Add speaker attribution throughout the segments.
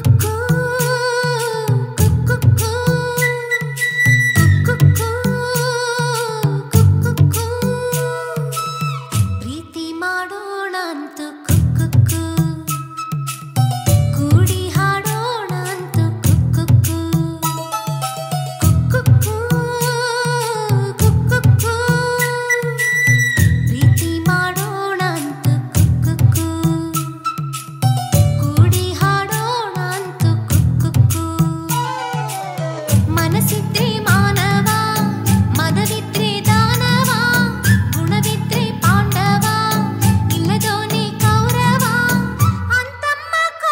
Speaker 1: ಪ್ರೀತಿ ಮಾಡೋಣ ಅಂತು ಕುಕ್ಕುಕ್ಕು ಕೂಡಿ ಹಾಡೋಣ ಅಂತು ಕುಕ್ಕುಕ್ಕು ಕುಕ್ಕುಕ್ಕು ಕುಕ್ಕುಕ್ಕು ಪ್ರೀತಿ ಮಾಡೋಣ ಅಂತು ಕುಕ್ಕುಕ್ಕು ಕೂಡಿ ಹಾಡೋಣ ಅಂತು ಕುಕ್ಕುಕ್ಕು ಮನಸ್ಸಿದ್ರೆ ಮಾನವ ಮದವಿದ್ರೆ ದಾನವ ಗುಣವಿದ್ರೆ ಪಾಂಡವ ಇಲ್ಲದೋನೆ ಕೌರವ ಅಂತಮ್ಮ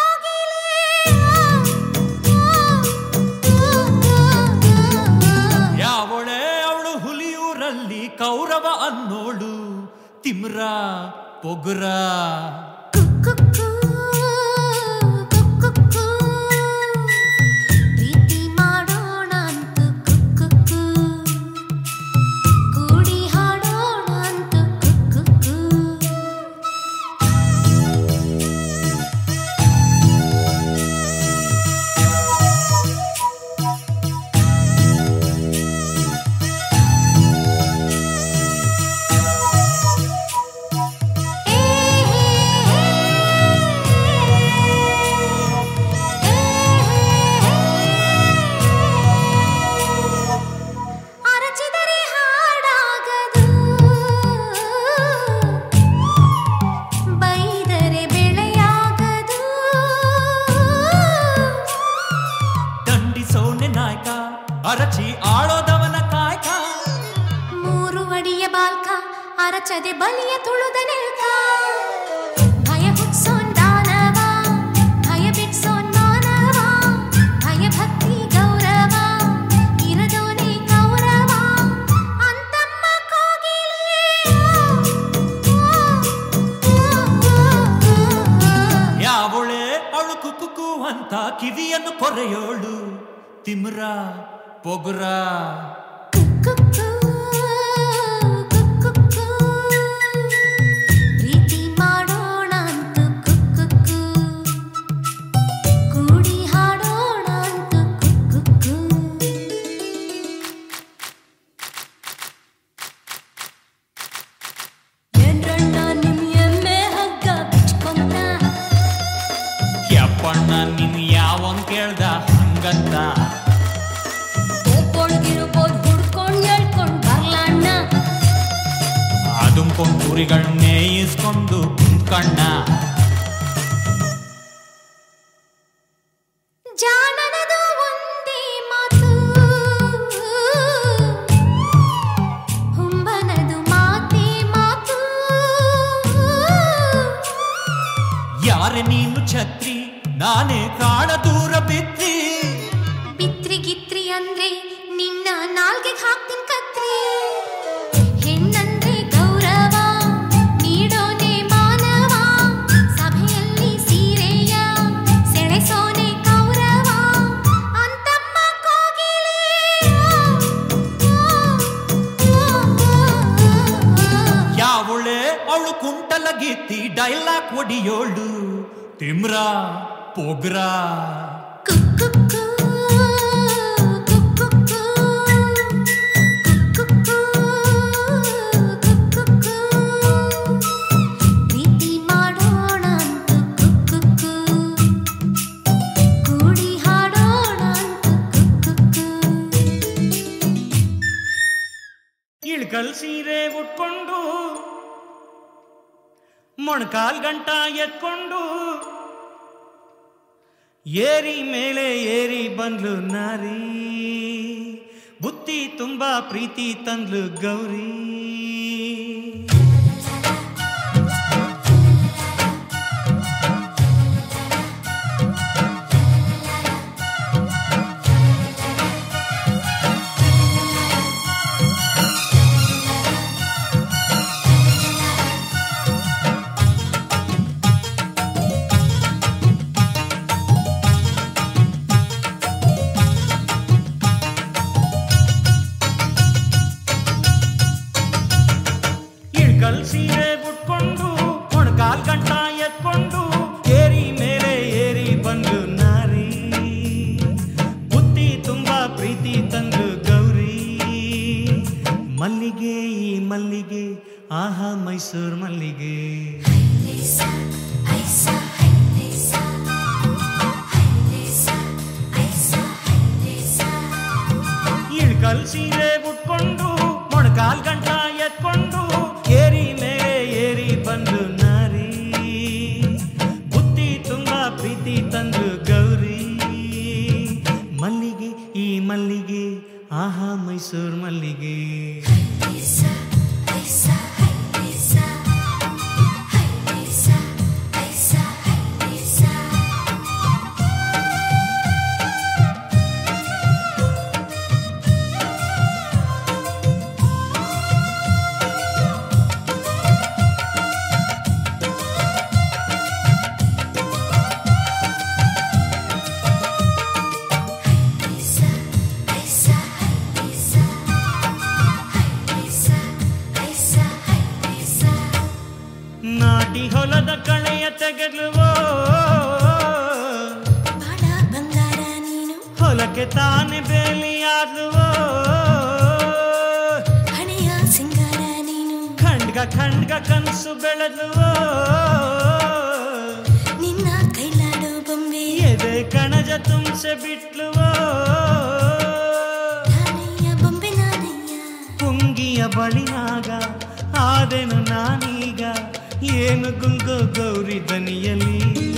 Speaker 1: ಕೋಗಿಲೆ
Speaker 2: ಯಾವಳೆ ಅವಳು ಹುಲಿಯೂರಲ್ಲಿ ಕೌರವ ಅನ್ನೋಳು ತಿಮ್ರ ಪೊಗುರ
Speaker 1: ಕುಕ್ಕುಕ್ಕು ಕುಕ್ಕುಕ್ಕು ಪ್ರೀತಿ ಮಾಡೋಣ ಅಂತು ಕುಕ್ಕುಕ್ಕು ಕೂಡಿ ಹಾಡೋಣ ಅಂತು ಕುಕ್ಕುಕ್ಕು ಅರಚಿದರೆ ಹಾಡಾಗದು ಬೈದರೆ ಬೆಳೆಯಾಗದು
Speaker 2: ದಂಡಿಸೋನೆ ನಾಯಕ ಅರಚಿ ಆಳೋದವನ ಕಾಯಕ
Speaker 1: ಮೂರು ಅಡಿಯ ಬಾಲ್ಕ ಅರಚದೆ ಬಲಿಯ ತುಳುದ ನೆಲ್ಕ ಭಯ ಹುಟ್ಸೋನ್ ದಾನವ ಭಯ ಬಿಟ್ಸೋನ್ ಮಾನವ ಭಯ ಭಕ್ತಿ ಗೌರವ ಇರದೋನೆ ಕೌರವ ಅಂತಮ್ಮ ಕೋಗಿಲೆ
Speaker 2: ಯಾವಳೆ ಅವಳು ಕುಕ್ಕುಕು ಅಂತ ಕಿವಿಯನ್ನು ಕೊರೆಯೋಳು ತಿಮ್ರ ಪೊಗುರ
Speaker 1: ಕುಕ್ಕುಕ್ಕು, ಕುಕ್ಕುಕ್ಕು. ಪ್ರೀತಿ ಮಾಡೋಣ ಅಂತು ಕುಕ್ಕುಕ್ಕು. ಕೂಡಿ ಹಾಡೋಣ ಅಂತು ಕುಕ್ಕುಕ್ಕು. ಏನ್ರಣ್ಣ ನಿಮ್ ಎಮ್ಮೆ ಹಗ್ಗ ಬಿಚ್ಕೊಂತ?
Speaker 2: ಯಪ್ಪಣ್ಣ ನಿನ್ ಯಾವನ್ ಕೇಳ್ದ ಹಂಗಂತ
Speaker 1: ಒಬ್ಬೊಳ್ಗಿರ್ಬೋದ್ ಹುಡ್ಕೊಂಡ್ ಎಳ್ಕೊಂಡ್ ಬರ್ಲಣ್ಣ
Speaker 2: ಅದುಂಕೊಂಡ್ ಕುರಿಗಳನ್ನೇ ಇಸ್ಕೊಂಡು ಕುಂತ್ಕಣ್ಣ
Speaker 1: ಜಾಣನದು ಒಂದೇ ಮಾತು ಹುಂಬನದು ಮಾತೇ ಮಾತು
Speaker 2: ಯಾರೆ ನೀನು ಛತ್ರಿ ನಾನೇ ಕಾಣ ದೂರ ಬಿತ್ತಿ
Speaker 1: ಬಿತ್ರಿ ಗಿತ್ರಿ ಅಂದ್ರೆ ನಿನ್ನ ನಾಲ್ಗೆ ಹಾಕ್ತಿನ್ ಕತ್ರಿ ಹೆಣ್ಣಂದ್ರೆ ಗೌರವ ನೀಡೋನೆ ಮಾನವ ಸಭೆಯಲ್ಲಿ ಸೀರೆಯ ಸೆಳೆಸೋನೆ ಕೌರವ ಅಂತಮ್ಮ ಕೋಗಿಲೆ
Speaker 2: ಯಾವಳೆ ಅವಳು ಕುಂಟಲ ಗೀತಿ ಡೈಲಾಗ್ ಒಡಿಯೋಳು ತಿಮ್ರ ಪೊಗ್ರ
Speaker 1: ಕುಕ್ಕುಕ್ಕು, ಕುಕ್ಕುಕ್ಕು, ಕುಕ್ಕುಕ್ಕು, ಕುಕ್ಕುಕ್ಕು. ಪ್ರೀತಿ ಮಾಡೋಣ ಅಂತು ಕುಕ್ಕುಕ್ಕು. ಕೂಡಿ ಹಾಡೋಣ ಅಂತು ಕುಕ್ಕುಕ್ಕು.
Speaker 2: ಇಳ್ಕಲ್ ಸೀರೆ ಉಟ್ಕೊಂಡು ಮೊಣಕಾಲ್ ಗಂಟ ಎತ್ಕೊಂಡು ಏರಿ ಮೇಲೆ ಏರಿ ಬಂದ್ಲು ನಾರಿ ಬುತ್ತಿ ತುಂಬಾ ಪ್ರೀತಿ ತಂದ್ಲು ಗೌರಿ ಮೈಸೂರು ಮಲ್ಲಿಗೆ ಇಳ್ಕಲ್ ಸೀರೆ ಉಟ್ಕೊಂಡು ಮೊಣಕಾಲ್ ಗಂಟ ಎತ್ಕೊಂಡು ಏರಿ ಮೇಲೆ ಏರಿ ಬಂದು ನಾರಿ ಬುದ್ಧಿ ತುಂಬಾ ಪ್ರೀತಿ ತಂದು ಗೌರಿ ಮಲ್ಲಿಗೆ ಈ ಮಲ್ಲಿಗೆ ಆಹಾ ಮೈಸೂರು ಮಲ್ಲಿಗೆ ನಾಟಿ ಹೊಲದ ಕಳೆಯ ತೆಗೆದುವೋ
Speaker 1: ಬಾಳ ಬಂಗಾರ ನೀನು
Speaker 2: ಹೊಲಕ್ಕೆ ತಾನೆ ಬೇಲಿಯಾದುವೋ
Speaker 1: ಹಣೆಯ ಸಿಂಗಾರ ನೀನು
Speaker 2: ಖಂಡ್ಗ ಖಂಡ್ಗ ಕನಸು ಬೆಳೆದುವೋ
Speaker 1: ನಿನ್ನ ಕೈಲಾಡು ಬೊಂಬೆ
Speaker 2: ಎದೆ ಕಣಜ ತುಂಬಿಸೆ ಬಿಟ್ಲುವೋ
Speaker 1: ನಾನಯ್ಯ ಬೊಂಬೆ ನಾನಯ್ಯ
Speaker 2: ಪುಂಗಿಯ ಬಳಿಯಾಗ ಆದೆನು ನಾನೀಗ ಏನು ಗುಂಗೋ ಗೌರಿ ದನಿಯಲ್ಲಿ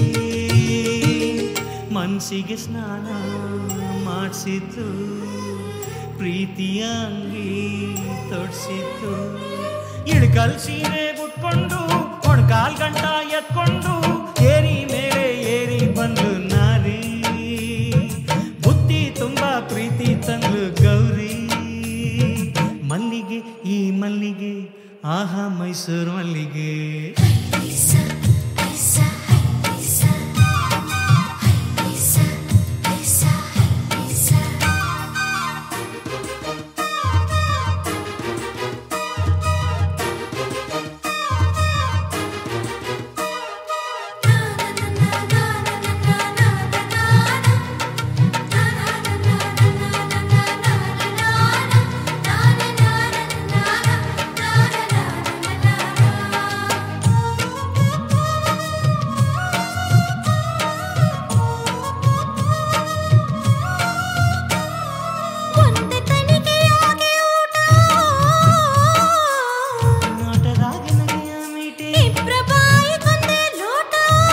Speaker 2: ಮನ್ಸಿಗೆ ಸ್ನಾನ ಮಾಡಿಸಿದ್ದು ಪ್ರೀತಿಯ ಅಂಗಿ ತೊಡ್ಸಿದ್ದು ಇಳ್ಕಲ್ ಸೀರೆ ಉಟ್ಕೊಂಡು ಕೊಡ್ಕಾಲ್ ಗಂಟ ಎತ್ಕೊಂಡು ಏರಿ ಮೇಲೆ ಏರಿ ಬಂದು ನಾರಿ ಬುದ್ಧಿ ತುಂಬಾ ಪ್ರೀತಿ ತಂದು ಗೌರಿ ಮಲ್ಲಿಗೆ ಈ ಮಲ್ಲಿಗೆ ಆಹಾ ಮೈಸೂರು ಮಲ್ಲಿಗೆ
Speaker 1: ಒಂದೇ ತನಿಖೆಯಾಗಿ ಊಟ
Speaker 2: ನೋಟದಾಗ ನಗೆಯ ಮೀಟಿ
Speaker 1: ಇಬ್ರ ಬಾಯಿಗೊಂದೇ ಲೋಟ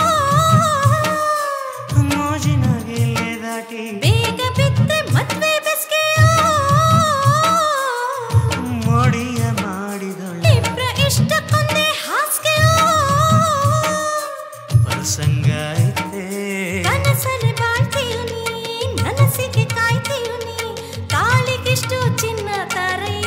Speaker 2: ಮೋಜಿನಾಗೆ ಇಲ್ಲೇ ದಾಟಿ
Speaker 1: ಬೇಗ ಬಿತ್ತೆ ಮದ್ವೆ ಬೆಸ್ಗೆಯೋ
Speaker 2: ಮೋಡಿಯ ಮಾಡಿದೊಳ್ಳೆ
Speaker 1: ಇಬ್ರ ಇಷ್ಟಕ್ಕೊಂದೇ ಹಾಸ್ಗೆಯೋ
Speaker 2: ಪ್ರಸಂಗ ಐತೆ
Speaker 1: ಕನಸಲ್ಲಿ ಬಾಳ್ತೀಯು ನೀ ನನಸಿಗೆ ಕಾಯ್ತೀಯು ನೀ ಕಾಲಿಗಿಷ್ಟು ಚಿನ್ನ ತಾರಯ್ಯ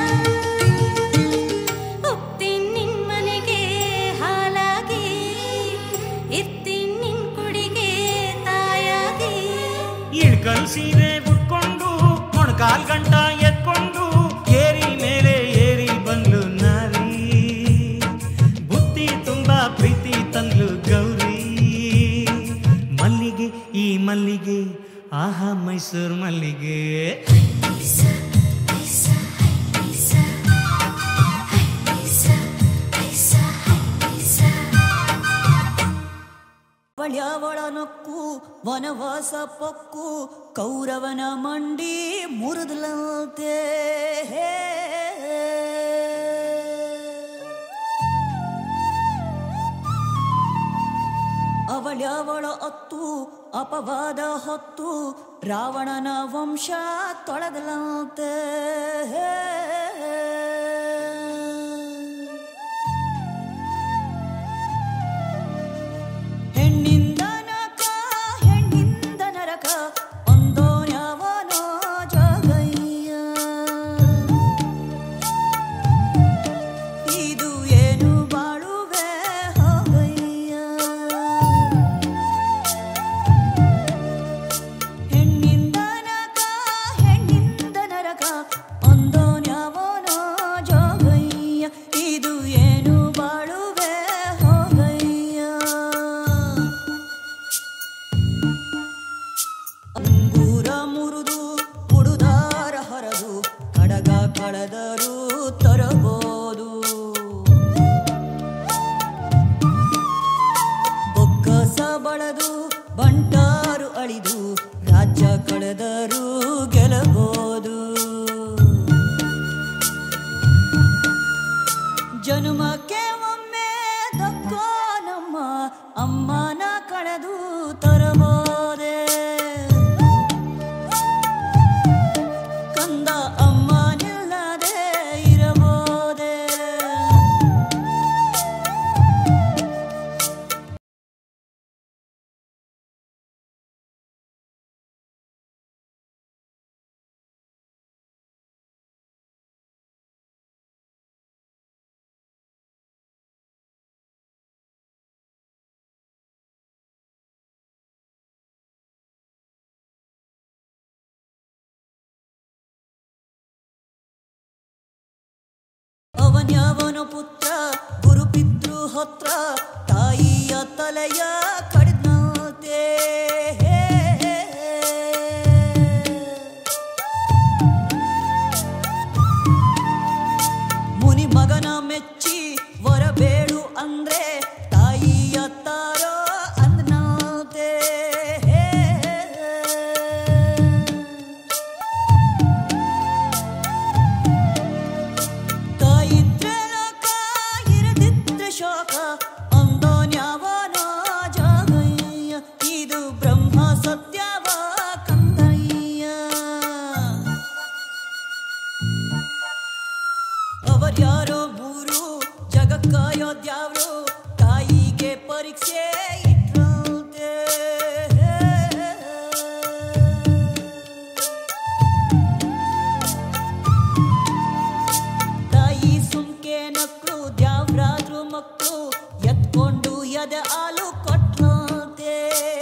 Speaker 1: ಹೋಗ್ತೀನಿ ನಿನ್ ಮನೆಗೆ ಹಾಲಾಗಿ ಇರ್ತೀನಿ ನಿನ್ ಕುಡಿಗೆ ತಾಯಾಗಿ
Speaker 2: ಇಳ್ಕಲ್ ಸೀರೆ ಉಟ್ಕೊಂಡು ಮೊಣಕಾಲ್ ಗಂಟ ಎತ್ಕೊಂಡು ಏರಿ ಮೇಲೆ ಏರಿ ಬಂದ್ಲು ನಾರಿ ಬುದ್ಧಿ ತುಂಬಾ ಪ್ರೀತಿ ತಂದ್ಲು ಗೌರಿ ಮಲ್ಲಿಗೆ ಈ ಮಲ್ಲಿಗೆ ಆಹಾ ಮೈಸೂರು ಮಲ್ಲಿಗೆ
Speaker 3: ಅವಳ್ಯಾವಳ ನಕ್ಕು ವನವಾಸ ಪಕ್ಕು ಕೌರವನ ಮಂಡಿ ಮುರಿದಲಂತೆ ಅವಳ್ಯಾವಳ ಅತ್ತು ಅಪವಾದ ಹೊತ್ತು ರಾವಣನ ವಂಶ ತೊಳೆದಲಂತೆ ಹೆಣ್ಣಿಂದ ನಕ ಹೆಣ್ಣಿಂದ ನರಕ ಒಂದೋನ್ಯಾವನೋ ಜಗಯ್ಯ ಇದು ಏನು ಬಾಳುವೆ ಹೋಗಯ್ಯ ಹೆಣ್ಣಿಂದ ನಕ ಹೆಣ್ಣಿಂದ ನರಕ ಒಂದೋನ್ಯಾವನೋ ಜೋಗಯ್ಯ ಇದು ಏನು ಬಾಳುವೆ ಹೋಗಯ್ಯ ಅಂಗೂರ ಮುರಿದು ಕುಡುದಾರ ಹರದು ಕಡಗ ಕಳೆದರು ತರಬಹುದು ಕಾಳಿದು ರಾಜ್ಯ ಕಳೆದರೂ ಗೆಲ್ಲಬಹುದು ಜನ್ಮಕ್ಕೆ ಒಮ್ಮೆ ದಕ್ಕೋ ನಮ್ಮ ಅಮ್ಮನ ಕಳೆದು ತರಬೋದೆ ಕಂದ ಅಮ್ಮನಿಲ್ಲದೆ ಇರಬೋದೆ ಅವನ್ಯವನು ಪುತ್ರ ಗುರುಪಿತೃ ಹೊತ್ರ ತಾಯಿಯ ತಲೆಯ ಕಡಿದಂತೆ ಮುನಿ ಮಗನ ಮೆಚ್ಚಿ ವರಬೇಡು ಅಂದ್ರೆ ತಾಯಿಯ ತಾರೋ ಅಂದನಂತೆ ತಾಯಿದ್ರೆ ಲೋಕ ಇರದಿದ್ರೆ ಶೋಕ ಅಂದೋನ್ಯಾವನ ಜಾಗಯ್ಯ ಇದು ಬ್ರಹ್ಮ ಸತ್ಯವ ಕಂದಯ್ಯ ಅವರ್ಯಾರೋ ಮೂರು ಜಗಕ್ಕಾಯೋದ್ಯಾವ್ರು ತಾಯಿಗೆ ಪರೀಕ್ಷೆ ಇಟ್ರಂತೆ ತಾಯಿ ಸುಮ್ಕೆ ನಕ್ಳು ದ್ಯಾವ್ರಾದ್ರು ಮಕ್ಕಳು ಎತ್ಕೊಂಡು ಎದೆ ಹಾಲು ಕೊಟ್ರಂತೆ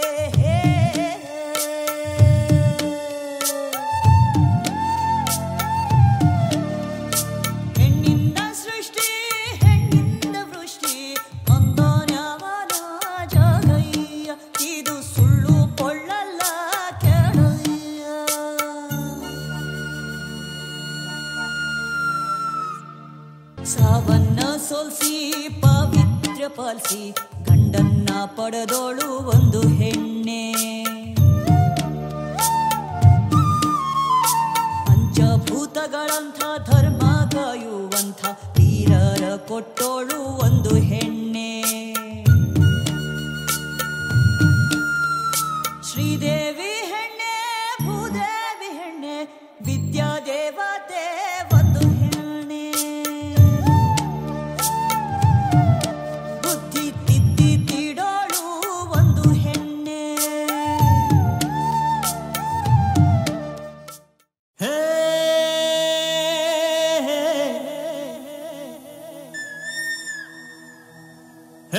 Speaker 3: ಹೆಣ್ಣಿಂದ ಸೃಷ್ಟಿ ಹೆಣ್ಣಿಂದ ವೃಷ್ಟಿ ಅಂದೋನ್ಯಾವನ ಜಾಗಯ್ಯ ಇದು ಸುಳ್ಳು ಪೊಳ್ಳಲ್ಲ ಕೆಳಯ್ಯ ಸಾವನ್ನ ಸೋಲ್ಸಿ ಪಾವಿತ್ರ್ಯ ಪಾಲಿಸಿ ಗಂಡನ್ನ ಪಡೆದೋಳು ಒಂದು ಹೆಣ್ಣೆ ಪಂಚಭೂತಗಳಂಥ ಧರ್ಮ ಕಾಯುವಂಥ ವೀರರ ಕೊಟ್ಟೋಳು ಒಂದು ಹೆಣ್ಣೆ ಶ್ರೀದೇವಿ ಹೆಣ್ಣೆ ಭೂದೇವಿ ಹೆಣ್ಣೆ ವಿದ್ಯಾ ದೇವತೆ ಒಂದು ಹೆಣ್ಣೆ ಬುದ್ಧಿ ತಿದ್ದಿ ತೀಡೋಳು ಒಂದು ಹೆಣ್ಣೆ
Speaker 2: ಹೇ ಹೇ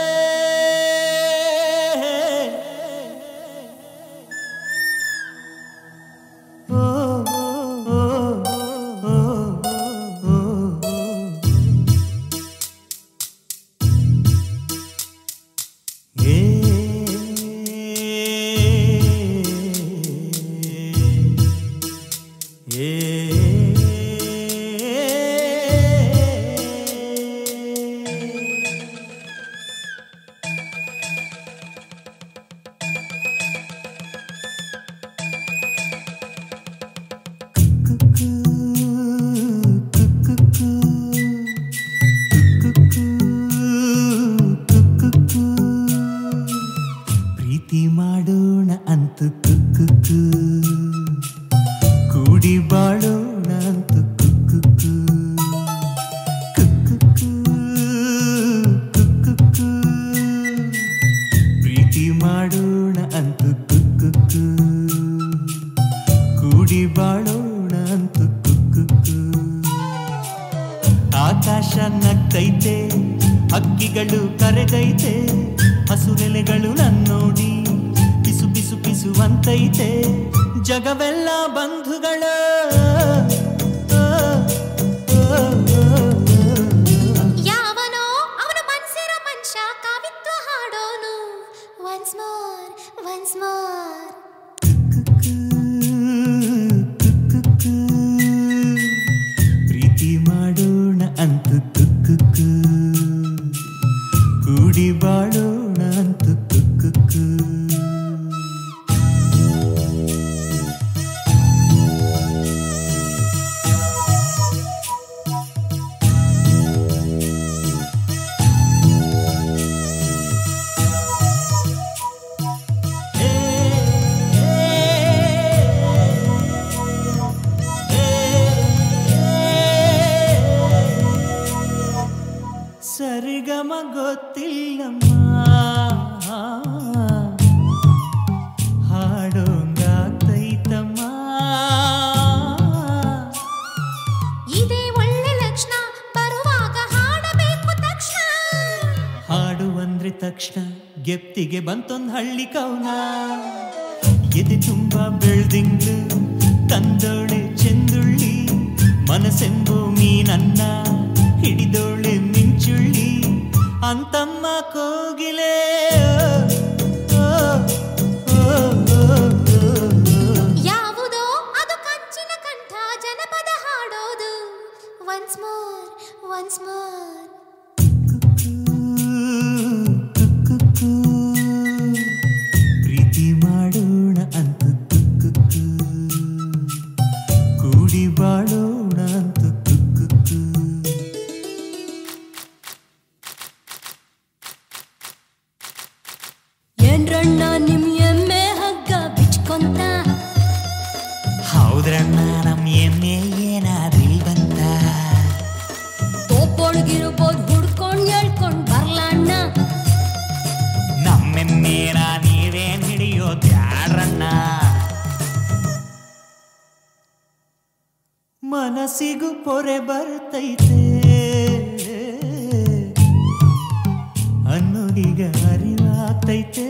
Speaker 2: ಪ್ರೀತಿ ಮಾಡೋಣ ಅಂತ ಕುಕ್ಕು ಕೂಡಿ ಬಾಳೋಣ ಅಂತ ಕುಕ್ಕು ಪ್ರೀತಿ ಮಾಡೋಣ ಅಂತ ಕುಕ್ಕು ಕೂಡಿ ಬಾಳೋಣ ಅಂತ ಕುಕ್ಕು ಆಕಾಶ ನಗ್ತೈತೆ ಹಕ್ಕಿಗಳು ಕರೆಗೈತೆ ಹಸುರೆಲೆಗಳು ನನ್ನೋಡಿ ಪಿಸು ಪಿಸು ಪಿಸುವಂತೈತೆ ಜಗವೆಲ್ಲ ಬಂಧುಗಳ
Speaker 1: ಯಾವನೋ ಅವನ ಮನ್ಸಿರೋ ಮನುಷ್ಯ ಕಾವಿತ್ತು ಹಾಡೋನು ಒನ್ಸ್ ಮೋರ್ ಒನ್ಸ್ ಮೋರ್
Speaker 2: ಪ್ರೀತಿ ಮಾಡೋಣ ಅಂತ ಕುಕ್ಕು ಕೂಡಿ ಬಾಳೋಣ ಅಂತ ಕುಕ್ಕು ಗೆಪ್ತಿಗೆ ಬಂತೊಂದ್ ಹಳ್ಳಿ ಕೌನ ಎದೆ ತುಂಬ ಬೆಳ್ದಿಂಗ್ಳು ತಂದೋಳೆ ಚೆಂದುಳ್ಳಿ ಮನಸ್ಸೆಂಬೋ ಮೀನನ್ನ ಹಿಡಿದೋಳೆ ಮಿಂಚುಳ್ಳಿ ಅಂತಮ್ಮ ಕೋಗಿಲೆ ಓ, ಓ, ಓ, ಓ, ಓ.
Speaker 1: ಯಾವುದೋ ಅದು ಕಂಚಿನ ಕಂಠ ಜನಪದ ಹಾಡೋದು ಒನ್ಸ್ ಮೋರ್ ಒನ್ಸ್ ಮೋರ್
Speaker 2: ಪ್ರೀತಿ ಮಾಡೋಣ ಅಂತ ಕುಕ್ಕು ಕೂಡಿ ಬಾಳೋಣ ಅಂತ ಕುಕ್ಕು
Speaker 3: ಏನ್ರಣ್ಣ ನಿಮ್ ಎಮ್ಮೆ ಹಗ್ಗ ಬಿಚ್ಕೊಂತ
Speaker 2: ಹೌದ್ರಣ್ಣ ನಮ್ ಎಮ್ಮೆ ಏನಾದ್ರಿಲ್ ಬಂತ
Speaker 3: ತೋಪೊಳ್ಗಿರ್ಬೋದು ಹುಡ್ಕೊಂಡ್ ಹೇಳ್ಕೊಂಡ್ ಬರ್ಲಣ್ಣ
Speaker 2: ನಮ್ಮೆಮ್ಮೇನ ನೀವೇನ್ ಹಿಡಿಯೋ ಬ್ಯಾಡ್ರಣ್ಣ ಮನಸ್ಸಿಗೂ ಪೊರೆ ಬರ್ತೈತೆ ಅನ್ನೋದೀಗ ಅರಿವಾಗ್ತೈತೆ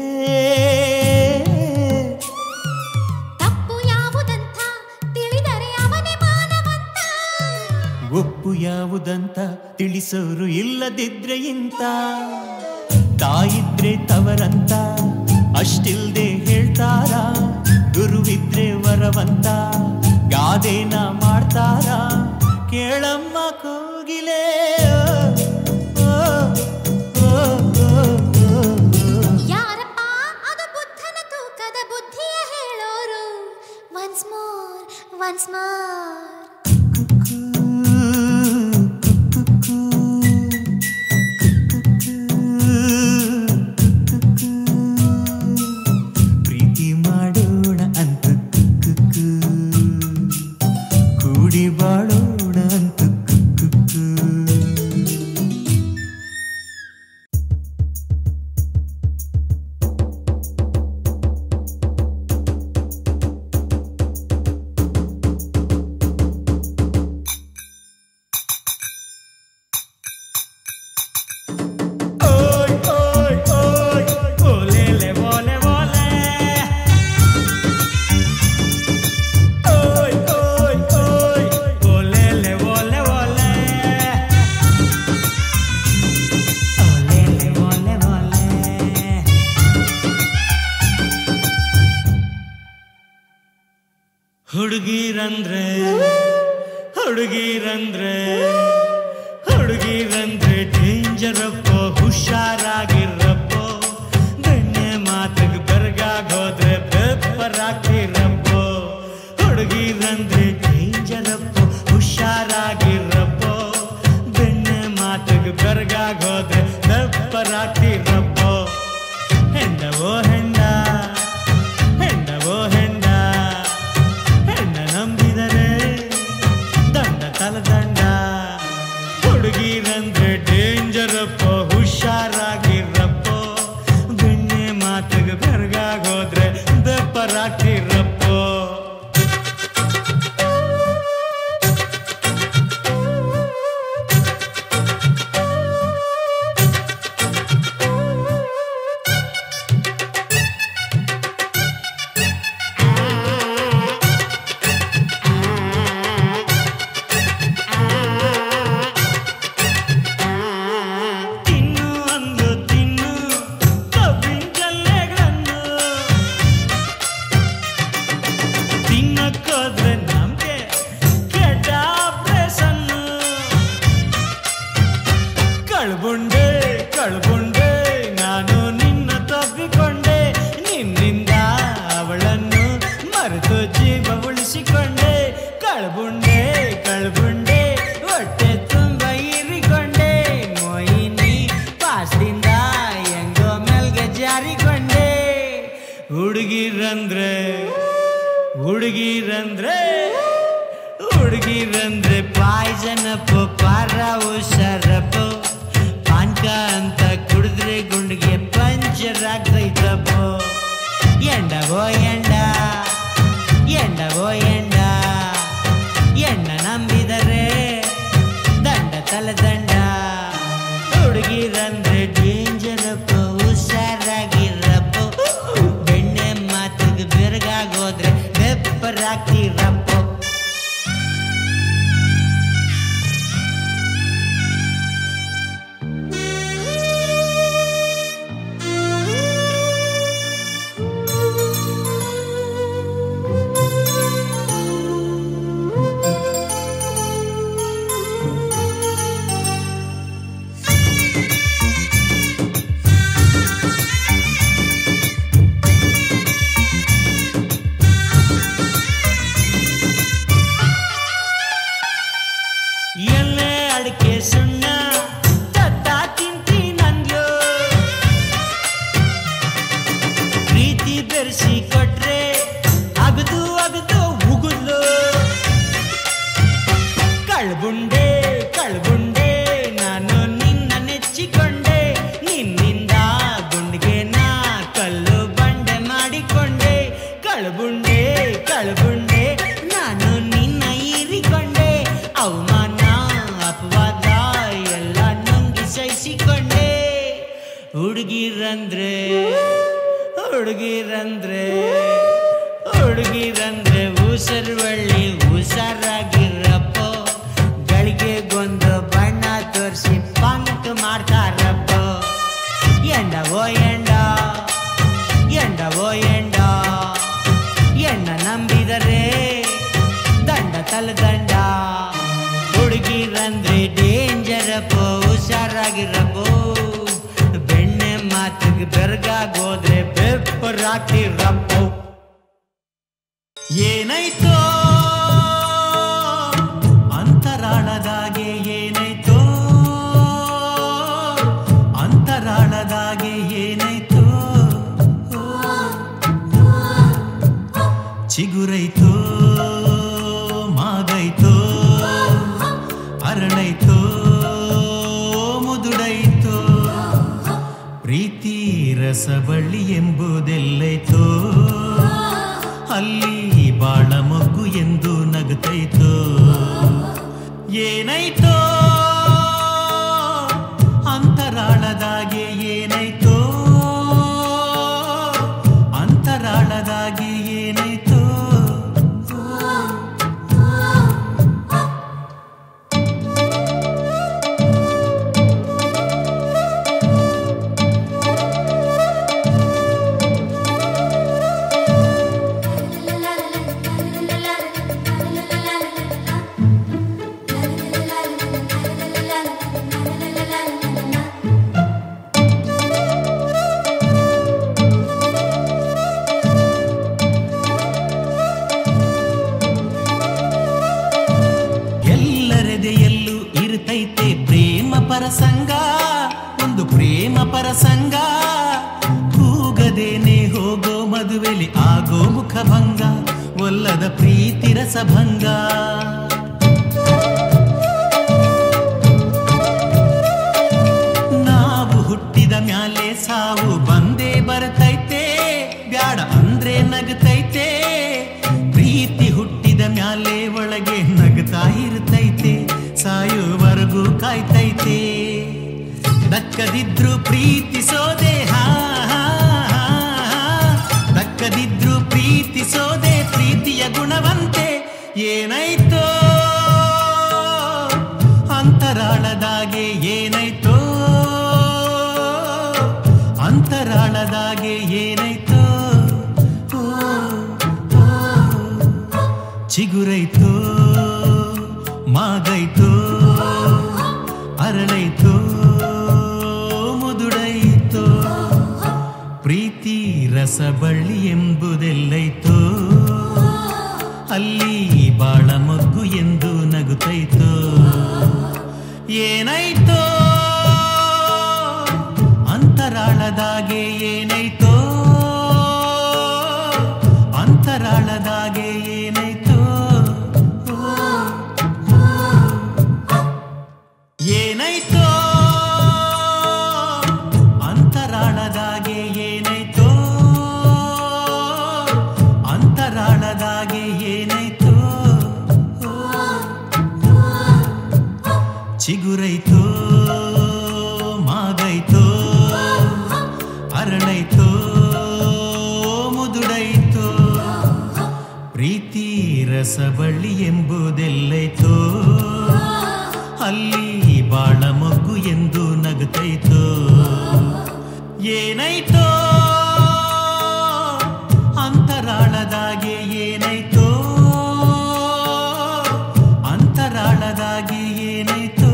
Speaker 1: ತಪ್ಪು ಯಾವುದಂತ ತಿಳಿದರೆ ಅವನೇ ಮಾನವಂತ
Speaker 2: ಒಪ್ಪು ಯಾವುದಂತ ತಿಳಿಸೋರು ಇಲ್ಲದಿದ್ರೆ ಇಂತ ತಾಯಿದ್ರೆ ತವರಂತ ಅಷ್ಟಿಲ್ದೆ ಹೇಳ್ತಾರ ಗುರುವಿದ್ರೆ ವರವಂತ ಗಾದೆನ ಮಾಡ್ತಾರ ಕೇಳಮ್ಮ ಕೋಗಿಲೆ ಓ, ಓ, ಓ, ಓ, ಓ.
Speaker 1: ಯಾರಪ್ಪ ಅದು ಬುದ್ಧನ ತೂಕದ ಬುದ್ಧಿಯ ಹೇಳೋರು ಒನ್ಸ್ ಮೋರ್ ಒನ್ಸ್ ಮೋರ್
Speaker 2: ಪ್ರೀತಿ ಮಾಡೋಣ ಅಂತ ಕುಕ್ಕು ಕೂಡಿ ಬಾಳೋಣ ಅಂತ ಕುಕ್ಕು Oy, oy, oy, olele, vole, vole. Oy, oy, oy, olele, vole, vole. Olele, vole, vole. ಹುಡುಗಿರಂದ್ರೆ ಹುಡುಗಿರಂದ್ರೆ ಹುಡುಗಿರಂದ್ರೆ ಡೇಂಜರಪ್ಪ ಹುಷಾರಾಗಿರಪ್ಪ ಬೆಣ್ಣೆ ಮಾತಿಗೆ ಬೆರಗಾಗೋದ್ರೆ ಬೆಪ್ಪರಾಗ್ತಿರಪ್ಪ ಹುಡುಗಿರಂದ್ರೆ ಡೇಂಜರಪ್ಪ ಹುಷಾರಾಗಿರಪ್ಪ ಬೆಣ್ಣೆ ಮಾತಿಗೆ ಬೆರಗಾಗೋದ್ರೆ ಬೆಪ್ಪರಾಗ್ತಿರಪ್ಪ ಹೆಂಡವೋ ಹೆಂಡ ಹೆಂಡವೋ ಹೆಂಡ ಹೆಣ್ಣ ನಂಬಿದರೆ ದಂಡ ತಲದಂಡ ಹುಡುಗಿರಂದ್ರೆ ಡೇಂಜರಪ್ಪ ಹುಷಾರಾಗಿರಪ್ಪ ಬೆಣ್ಣೆ ಮಾತಿಗೆ ಬೆರಗಾಗೋದ್ರೆ ಬೆಪ್ಪರಾಗ್ತಿರಪ್ಪ ತಿನ್ನು ಅಂದು ತಿನ್ನು ಕಬ್ಬಿನ ಜಲ್ಲೆಗಳನ್ನು ತಿನ್ನಕ್ಕೋದ್ರೆ ನಮ್ಗೆ ಕೆಟ್ಟ ಆಪ್ರೇಷನ್ನು ಕಳ್ಬುಂಡೆ ಕಳ್ಬುಂಡೆ ನಾನು ನಿನ್ನ ತಪ್ಪಿಕೊಂಡೆ ನಿನ್ನಿಂದ ಅವಳನ್ನು ಮರೆತು ಜೀವ ಉಳಿಸಿಕೊಂಡೆ ಕಳ್ಬುಂಡೆ ಕಳ್ಬುಂಡೆ ಹೊಟ್ಟೆ ತುಂಬ ಇರಿಕೊಂಡೆ ಮೊಯಿನಿ ಪಾಸ್ದಿಂದ ಹೆಂಗೋ ಮೆಲ್ಗೆ ಜಾರಿಕೊಂಡೆ ಹುಡುಗಿರಂದ್ರೆ ಹುಡುಗಿರಂದ್ರೆ ಹುಡುಗಿರಂದ್ರೆ ಪಾಯ್ಸನಪ್ಪ ಪಾರ ಹುಷಾರಪ್ಪ ಪಾನ್ಕ ಅಂತ ಕುಡಿದ್ರೆ ಗುಂಡಿಗೆ ಪಂಚರ್ ಆಗ್ತೈತಪ್ಪ ಎಂಡವೋ ಎಂಡ ಎಂಡವೋ ಎಂಡ ಎಣ್ಣ ನಂಬಿದರೆ ದಂಡ ತಲೆ ದಂಡ ಹುಡುಗಿರಂದ್ರೆ ಡೇಂಜರಪ್ಪ ಹುಷಾರಾಗಿ
Speaker 4: ಸೂಪರಾಗ್ತಿರಪ್ಪ ಎಲೆ ಅಡಿಕೆ ಸುಣ್ಣ ತತ್ತ ತಿಂತಿ ನಂದ್ಲು ಪ್ರೀತಿ ಬೆರೆಸಿ ಕೊಟ್ರೆ ಅಗದು ಅಗದು ಉಗುದ್ಲು ಕಳ್ಬುಂಡೆ ಕಳ್ಬುಂಡೆ ನಾನು ನಿನ್ನ ನೆಚ್ಚಿಕೊಂಡೆ ನಿನ್ನಿಂದ ಗುಂಡಿಗೆ ನಾ ಕಲ್ಲು ಬಂಡೆ ಮಾಡಿಕೊಂಡೆ ಕಳ್ಬುಂಡೆ ಕಳ್ಬುಂಡೆ ನಾನು ನಿನ್ನ ಹೀರಿಕೊಂಡೆ ಅವಮಾನ ಅಪವಾದ ಎಲ್ಲ ನುಂಗಿ ಸಹಿಸಿಕೊಂಡೆ ಹುಡುಗಿರಂದ್ರೆ ಹುಡುಗಿರಂದ್ರೆ ಹುಡುಗಿರಂದ್ರೆ ಉಸರ್ವಳ್ಳಿ ಹುಷಾರಾಗಿರಪ್ಪ ಗಳಿಗೆಗೊಂದು ಬಣ್ಣ ತೋರಿಸಿ ಪಂಕ್ ಮಾಡ್ತಾರಪ್ಪ ಎಂಡವೋ ಎಂಡ ಎಂಡವೋ ಎಂಡ ಎಣ್ಣ ನಂಬಿದರೆ ದಂಡ ತಲದಂಡ ಹುಡುಗಿರಂದ್ರೆ ಡೇಂಜರಪ್ಪ ಹುಷಾರಾಗಿರಪ್ಪೋ ಬೆಣ್ಣೆ ಮಾತಿಗೆ ಬೆರಗಾಗೋದ್ರೆ ಬೆಪ್ಪರಾಗ್ತಿರಪ್ಪೋ ಏನಾಯ್ತೋ ಅಂತರಾಳದಾಗೆ ಏನಾಯ್ತೋ ಅಂತರಾಳದಾಗೆ ಏನಾಯ್ತೋ ಚಿಗುರೈತೋ ಮಾಗೈತೋ ಅರಳೈತೋ ಮುದುಡೈತೋ ಪ್ರೀತಿ ರಸಬಳ್ಳಿ ಎಂಬುದೆಲ್ಲೈತೋ ಅಲ್ಲಿ ಬಾಳ ಮಗ್ಗು ಎಂದು ನಗುತ್ತೈತೋ ಏನಾಯ್ತೋ ಅಂತರಾಳದಾಗೆ ಏನಾಯ್ತೋ ಅಂತರಾಳದಾಗೆ ಏನಾಯ್ತೋ ಎಲ್ಲರೆದೆಯಲ್ಲೂ ಇರುತ್ತೈತೆ ಪ್ರೇಮ ಪರಸಂಗ ಒಂದು ಪ್ರೇಮ ಪರಸಂಗ ಕೂಗದೇನೆ ಹೋಗೋ ಮದುವೆಲಿ ಆಗೋ ಮುಖಭಂಗ ಒಲ್ಲದ ಪ್ರೀತಿ ರಸಭಂಗ ನಾವು ಹುಟ್ಟಿದ ಮ್ಯಾಲೆ ಸಾವು ಬಂದೇ ಬರ್ತೈತೆ ಬ್ಯಾಡ ಅಂದ್ರೆ ನಗತೈತೆ ಪ್ರೀತಿ ಹುಟ್ಟಿದ ಮ್ಯಾಲೆ ಒಳಗೆ ನಗ್ತಾ ಇರ್ತೈತೆ ಸಾಯುವವರೆಗೂ ಕಾಯ್ತೈತೆ ದಕ್ಕದಿದ್ರು ಪ್ರೀತಿಸೋದೆ ಹಾ ಹಾ, ಹಾ, ಹಾ. ದಕ್ಕದಿದ್ರು ಪ್ರೀತಿಸೋದೆ ಪ್ರೀತಿಯ ಗುಣವಂತೆ ಏನಾಯ್ತೋ ಅಂತರಾಳದಾಗೆ ಏನಾಯ್ತೋ ಅಂತರಾಳದಾಗೆ ಏನಾಯ್ತೋ ಓ, ಓ. ಚಿಗುರೈತೋ ಮಾಗೈತೋ ಅರಳೈತೋ ಮುದುಡೈತೋ ಪ್ರೀತಿ ರಸಬಳ್ಳಿ ಎಂಬುದೆಲ್ಲೈತೋ ಅಲ್ಲಿ ಬಾಳ ಮಗ್ಗು ಎಂದು ನಗುತ್ತೈತೋ ಏನಾಯ್ತೋ ಅಂತರಾಳದಾಗೆ ಏನಾಯ್ತೋ ಅಂತರಾಳದಾಗೆ ಏನಾಯ್ತೋ ಏನಾಯ್ತೋ ಅಂತರಾಳದಾಗೆ ಏನಾಯ್ತೋ ಅಂತರಾಳದಾಗೆ ಏನಾಯ್ತೋ ಚಿಗುರೈತೋ ಮಾಗೈತೋ ಅರಳೈತೋ ಮುದುಡೈತೋ ಪ್ರೀತಿ ರಸಬಳ್ಳಿ ಎಂಬುದೆಲ್ಲೈತೋ ಅಲ್ಲಿ ಬಾಳ ಮಗ್ಗು ಎಂದು ನಗುತ್ತೈತೋ ಏನಾಯ್ತೋ ಅಂತರಾಳದಾಗೆ ಏನಾಯ್ತೋ ಅಂತರಾಳದಾಗೆ ಏನಾಯ್ತೋ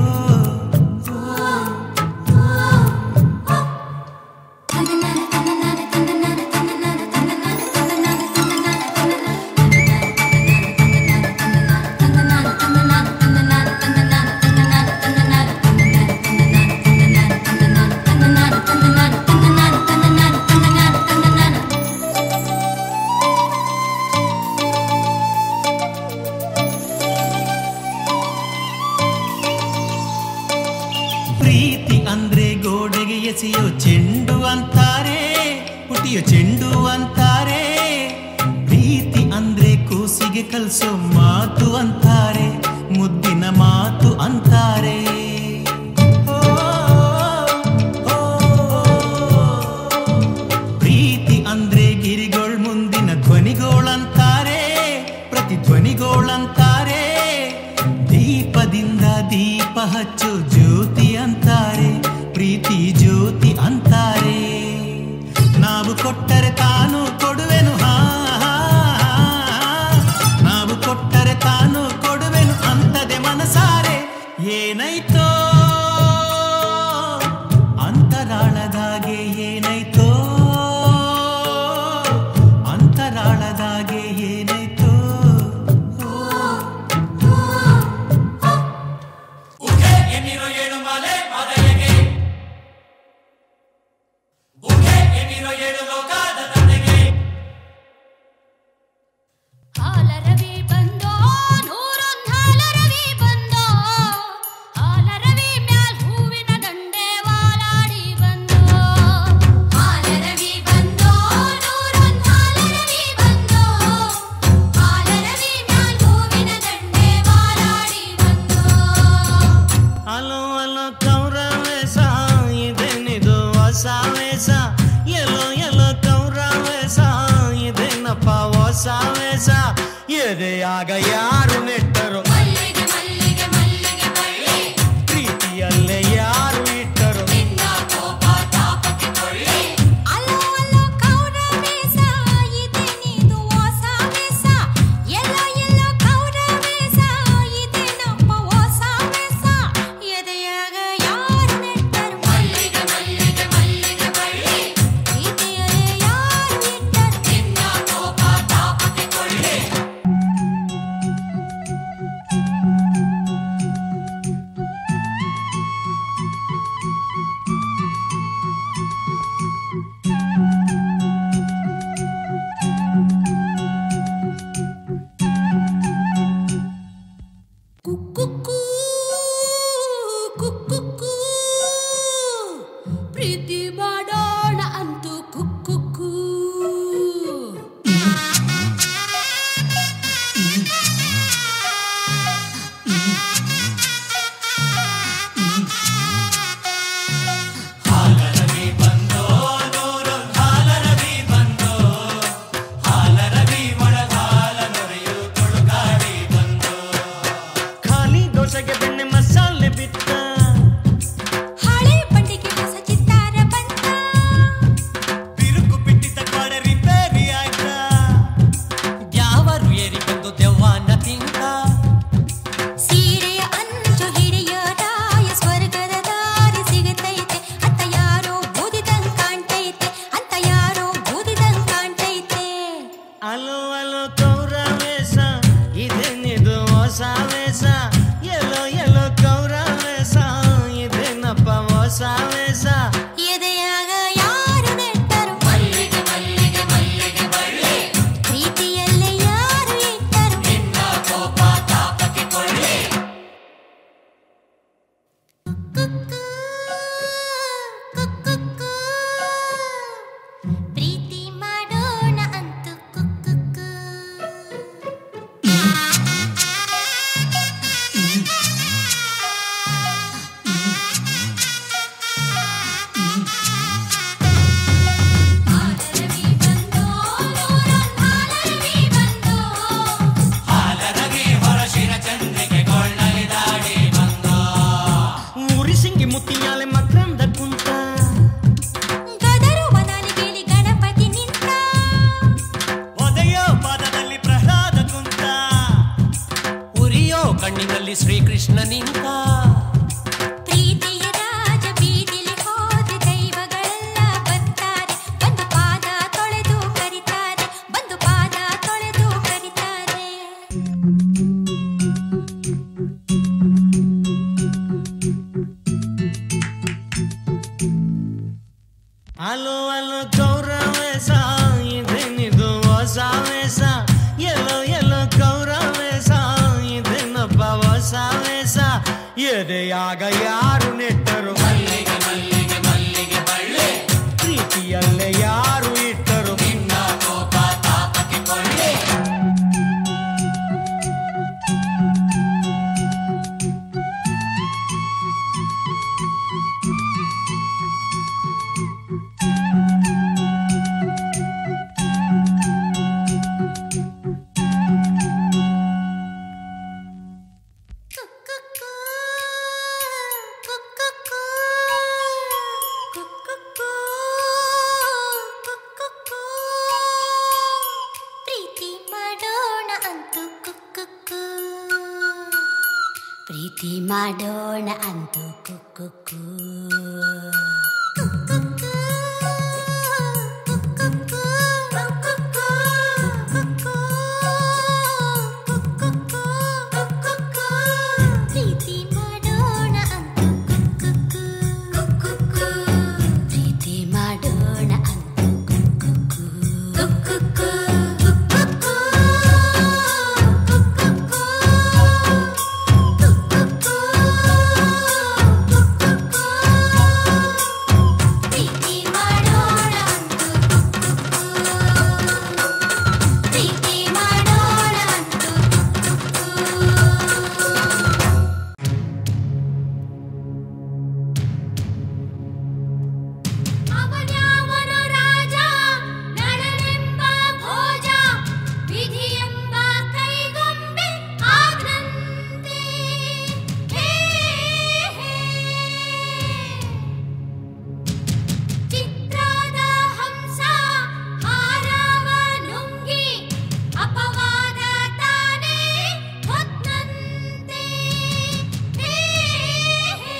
Speaker 4: ಪ್ರೀತಿ ಅಂದ್ರೆ ಗೋಡೆಗೆ ಎಸೆಯೋ ಚೆಂಡು ಅಂತಾರೆ ಪುಟಿಯೋ ಚೆಂಡು ಅಂತಾರೆ ಪ್ರೀತಿ ಅಂದ್ರೆ ಕೂಸಿಗೆ ಕಲ್ಸೋ ಮಾತು ಅಂತಾರೆ ಮುದ್ದಿನ ಮಾತು ಅಂತಾರೆ ಓ, ಓ, ಪ್ರೀತಿ ಅಂದ್ರೆ ಗಿರಿಗೋಳ್ ಮುಂದಿನ ಧ್ವನಿಗೋಳಂತಾರೆ ಪ್ರತಿಧ್ವನಿಗೋಳಂತಾರೆ ದೀಪದಿಂದ ದೀಪ ಹಚ್ಚು ಜ್ಯೋತಿ ಅಂತಾರೆ ಪ್ರೀತಿ ಜ್ಯೋತಿ ಅಂತಾರೆ ನಾವು ಕೊಟ್ಟರೆ ತಾನು ಕೊಡುವೆನು ಹಾ ಹಾ, ಹಾ. ನಾವು ಕೊಟ್ಟರೆ ತಾನು ಕೊಡುವೆನು ಅಂತದೆ ಮನಸಾರೆ ಏನಾಯ್ತೋ ಅಂತರಾಳದಾಗೆ ಏನಾಯ್ತೋ ಅಂತರಾಳದಾಗೆ ಏನಾಯ್ತೋ
Speaker 2: ಉಘೆ ಎನ್ನಿರೋ ಏಳು ಮಾಲೆ ಮಾದಯ್ಯಗೆ ಉಘೆ ಎನ್ನಿರೋ ಏಳು ಲೋಕದ ತಂದೆಗೆ
Speaker 1: ಹಾಲರವಿ ಬಂದೋ ನೂರೊಂದ್ ಹಾಲರವಿ ಬಂದೋ ಹಾಲರವಿ ಮ್ಯಾಲ್ ಹೂವಿನ ದಂಡೆ ವಾಲಾಡಿ ಬಂದೋ ಹಾಲರವಿ ಬಂದೋ ನೂರೊಂದ್ ಹಾಲರವಿ ಬಂದೋ ಹಾಲರವಿ ಮ್ಯಾಲ್ ಹೂವಿನ ದಂಡೆ ವಾಲಾಡಿ ಬಂದೋ
Speaker 3: ಅಲೋ ಅಲೋ ಕೌರವೇಶ ಇದೇನಿದು ಹೊಸ ವೇಷ ಎಲ್ಲೋ ಎಲ್ಲೋ ಕೌರವೇಶ ಇದೇನಪ್ಪ ಹೊಸ ವೇಷ ಎದೆಯಾಗ ಯಾರು ನೆಟ್ಟರು
Speaker 1: ಮಲ್ಲಿಗೆ ಮಲ್ಲಿಗೆ ಮಲ್ಲಿಗೆ ಬಳ್ಳಿ
Speaker 3: ಪ್ರೀತಿಯಲ್ಲೇ ಯಾರು ಇಟ್ಟರು
Speaker 1: ನಿನ್ನ ಕೋಪ ತಾಪಕ್ಕೆ ಕೊಳ್ಳಿ ಅಲೋ ಅಲೋ ಕೌರವೇಶ ಇದೇನಿದು ಹೊಸ ವೇಷ ಎಲ್ಲೋ ಎಲ್ಲೋ ಕೌರವೇಶ ಇದೇನಪ್ಪ ಹೊಸ ವೇಷ ಎದೆಯಾಗ ಯಾರು ನೆಟ್ಟರು ಮಲ್ಲಿಗೆ ಮಲ್ಲಿಗೆ ಮಲ್ಲಿಗೆ ಬಳ್ಳಿ ಪ್ರೀತಿಯಲ್ಲೇ ಯಾರು ಇಟ್ಟರು ನಿನ್ನ ಕೋಪ ತಾಪಕ್ಕೆ ಕೊಳ್ಳಿ ಕುಕ್ಕುಕ್ಕು ಕುಕ್ಕುಕ್ಕು ಪ್ರೀತಿ ಮಾಡೋಣ ಅಂತೂ ಕುಕ್ಕುಕ್ಕು
Speaker 2: ಹಾಲರವಿ ಬಂದೋ ನೂರು ಹಾಲರವಿ ಬಂದೋ ಹಾಲರವಿ ಮೊಳಗಾಲ ನೊರೆಯು ತುಳುಕಾಡಿ ಬಂದೋ
Speaker 3: ಖಾಲಿ ದೋಸೆಗೆ ಬೆಣ್ಣೆ ಮಸಾಲೆ ಬಿತ್ತ
Speaker 1: ಹಳೆ ಬಂಡಿಗೆ ಹೊಸ ಚಿತ್ತಾರ ಬಂತ
Speaker 3: ಬಿರುಕು ಬಿಟ್ಟಿದ್ದ ಕಾಡ ರಿಪೇರಿ ಆಯ್ತ
Speaker 5: ಯಾವರು ಏರಿ ಬಂದು ದೆವ್ವನ ತಿಂತ
Speaker 1: ಸೀರೆಯ ಅಂಚು ಹಿಡಿಯೋದಾಯ ಸ್ವರ್ಗದ ದಾರಿ ಸಿಗತೈತೆ ಅಂತ ಯಾರೋ ಬೂದಿದಂಗ್ ಕಾಣ್ತೈತೆ ಅಂತ ಯಾರೋ ಬೂದಿದಂಗ್ ಕಾಣ್ತೈತೆ
Speaker 3: ಅಲೋ ಅಲೋ ಕೌರವೇಶ ಇದೇನಿದು ಹೊಸ ವೇಷ ಎಲ್ಲೋ ಎಲ್ಲೋ ಕೌರವೇಶ ಇದೇನಪ್ಪ ಹೊಸ ವೇಷ
Speaker 1: ಎದೆಯಾಗ ಯಾರು ನೆಟ್ಟರು ಮಲ್ಲಿಗೆ ಮಲ್ಲಿಗೆ ಮಲ್ಲಿಗೆ ಬಳ್ಳಿ ಪ್ರೀತಿಯಲ್ಲೇ ಯಾರು ಇಟ್ಟರು ನಿನ್ನ ಕೋಪ ತಾಪಕ್ಕೆ ಕೊಳ್ಳಿ ಪ್ರೀತಿ ಮಾಡೋಣ ಅಂತೂ ಕುಕ್ಕುಕ್ಕು
Speaker 5: ಬೀದಿಲಿ ಶ್ರೀಕೃಷ್ಣ ನಿಂತ
Speaker 1: ಪ್ರೀತಿಯ ರಾಜ ಬೀದಿಲಿ ಹೋದ ದೈವಗಳೆಲ್ಲ ಬರ್ತಾರೆ ಬಂದು ಪಾದ ತೊಳೆದು ಕರಿತಾರೆ ಬಂದು ಪಾದ ತೊಳೆದು ಕರಿತಾರೆ
Speaker 6: ಅಲೋ ಅಲೋ ಗೌರವೇಶ ಇದೇನಿದು ಹೊಸ ವೇಷ ಎಲ್ಲೋ ಎಲ್ಲೋ ಗೌರವೇಶ ಇದೇನಪ್ಪ ಹೊಸ ವೇಷ ಎದೆಯಾಗ ಯಾರು ನೆಟ್ಟರು ಮಲ್ಲಿಗೆ ಮಲ್ಲಿಗೆ ಮಲ್ಲಿಗೆ ಬಳ್ಳಿ ಪ್ರೀತಿಯಲ್ಲೇ ಯಾರು ಇಟ್ಟರು ನಿನ್ನ ಕೋಪ ತಾಪಕ್ಕೆ ಕೊಳ್ಳಿ
Speaker 1: ಕುಕ್ಕುಕ್ಕೂ, ಕುಕ್ಕುಕ್ಕೂ, ಕುಕ್ಕುಕ್ಕೂ, ಕುಕ್ಕುಕ್ಕೂ. ಪ್ರೀತಿ ಮಾಡೋಣ ಅಂತೂ ಕುಕ್ಕುಕ್ಕೂ ಪ್ರೀತಿ ಮಾಡೋಣ ಅಂತೂ ಕುಕ್ಕುಕ್ಕೂ ಕುಕ್ಕುಕ್ಕೂ, ಕುಕ್ಕುಕ್ಕೂ, ಕುಕ್ಕುಕ್ಕೂ, ಕುಕ್ಕೂ, ಕುಕ್ಕುಕ್ಕೂ, ಕುಕ್ಕುಕ್ಕೂ. ಪ್ರೀತಿ ಮಾಡೋಣ ಅಂತೂ ಕುಕ್ಕುಕ್ಕೂ, ಕುಕ್ಕುಕ್ಕೂ. ಪ್ರೀತಿ ಮಾಡೋಣ ಅಂತೂ ಕುಕ್ಕುಕ್ಕೂ, ಕುಕ್ಕುಕ್ಕೂ, ಕುಕ್ಕುಕ್ಕೂ, ಕುಕ್ಕುಕ್ಕೂ. ಪ್ರೀತಿ ಮಾಡೋಣ ಪ್ರೀತಿ ಮಾಡೋಣ ಅವನ್ಯಾವನು ರಾಜ ನಳನೆಂಬ ಭೋಜ ವಿಧಿಯೆಂಬ ಕೈಗೊಂಬೆ ಆಗ್ನಂತೆ ಹೇ ಹೇ ಚಿತ್ರದ ಹಂಸ ಹಾರವ ನುಂಗಿ ಅಪವಾದ ತಾನೇ ಹೊತ್ತಂತೆ ಹೇ ಹೇ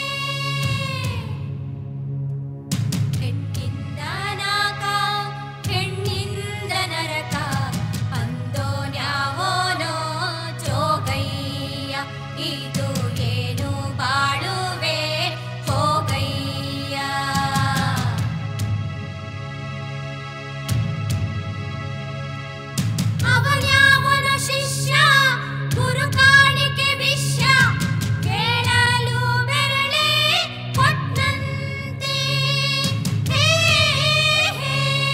Speaker 1: ಹೆಣ್ಣಿಂದ ನಾಕ ಹೆಣ್ಣಿಂದ ನರಕ ಅಂದೋನ್ಯಾವೋನೋ ಜೋಗಯ್ಯ ಇದು ಏನು ಬಾಳುವೆ ಹೋಗಯ್ಯ ಅವನ್ಯಾವನ ಶಿಷ್ಯ ಗುರು ಕಾಣಿಕೆ ವಿಷ್ಯ ಕೇಳಲು ಬೆರಳೆ ಕೊಟ್ಟಂತೆ ಹೇ ಹೇ.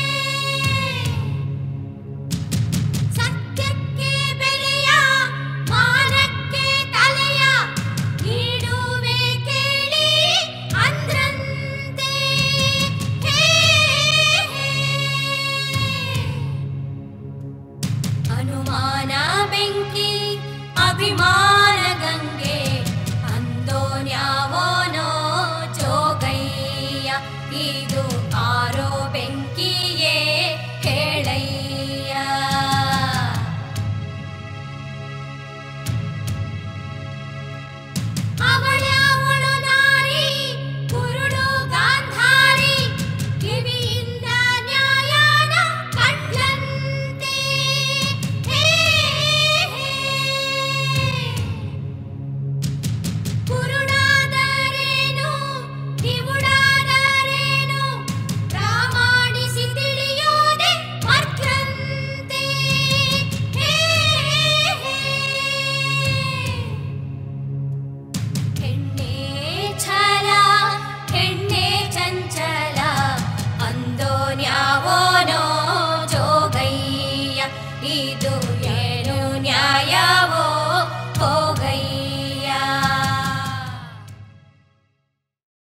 Speaker 1: ಸತ್ಯಕ್ಕೆ ಬೆಲೆಯ ಮಾನಕ್ಕೆ ತಲೆಯ ನೀಡುವೆ ಕೇಳಿ ಅಂದ್ರಂತೆ ಹೇ ಹೇ. ಅನುಮಾನ ಬೆಂಕಿ ಅಭಿಮಾನ